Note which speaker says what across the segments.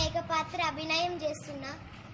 Speaker 1: ఏకపాత్ర అభినయం చేస్తున్నా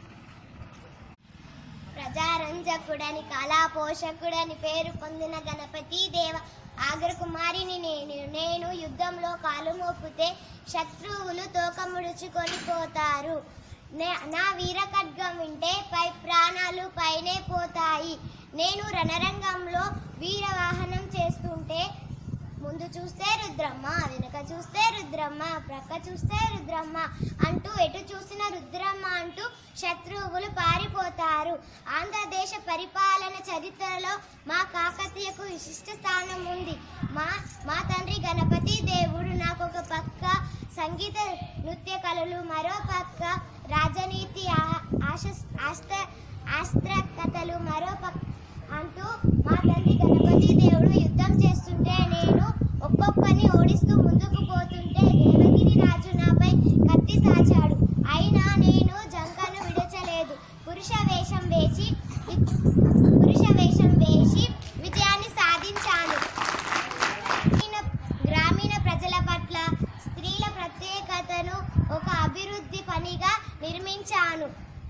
Speaker 1: ప్రజారంజకుడని కళా పోషకుడని పేరు పొందిన గణపతి దేవ ఆగ్ర కుమారిని నేను నేను యుద్ధంలో కాలు మోపితే శత్రువులు తోక ముడుచుకొని పోతారు నే- నా వీర ఖడ్గం వింటే పై ప్రాణాలు పైనే పోతాయి నేను రణరంగంలో వీరవాహనం చేస్తుంటే ముందు చూస్తే రుద్రమ్మ వెనుక చూస్తే రుద్రమ్మ ప్రక్క చూస్తే రుద్రమ్మ అంటూ ఎటు చూసిన రుద్రమ్మ అంటూ శత్రువులు పారిపోతారు ఆంధ్రదేశ పరిపాలన చరిత్రలో మా కాకతీయకు విశిష్ట స్థానం ఉంది మా మా తండ్రి గణపతి దేవుడు నాకు ఒక పక్క సంగీత నృత్య కళలు మరో పక్క రాజనీతి ఆ- ఆశ ఆస్త ఆస్త్ర కథలు మరో పక్క అంటూ మా తండ్రి గణపతి దేవుడు యుద్ధం చేస్తుంటే నేను ఒక్కొక్కని ఓడిస్తూ ముందుకు పోతుంటే దేవగిరి రాజు నాపై కత్తి సాచాడు అయినా నేను జంకను విడచలేదు పురుష వేషం వేసి పురుష వేషం వేసి విజయాన్ని సాధించాను గ్రామీణ గ్రామీణ ప్రజల పట్ల స్త్రీల ప్రత్యేకతను ఒక అభివృద్ధి పనిగా నిర్మించాను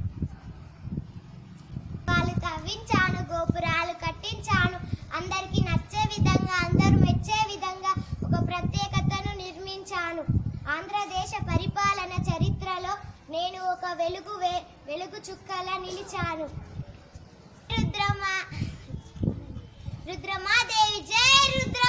Speaker 1: వాళ్ళు తవ్వించాను గోపురాలు కట్టించాను అందరికీ నచ్చే విధంగా అందరూ మెచ్చే విధంగా ఒక ప్రత్యేకతను నిర్మించాను ఆంధ్రదేశ పరిపాలన చరిత్రలో నేను ఒక వెలుగు వే- వెలుగు చుక్కలా నిలిచాను రుద్రమా రుద్రమాదేవి జై రుద్ర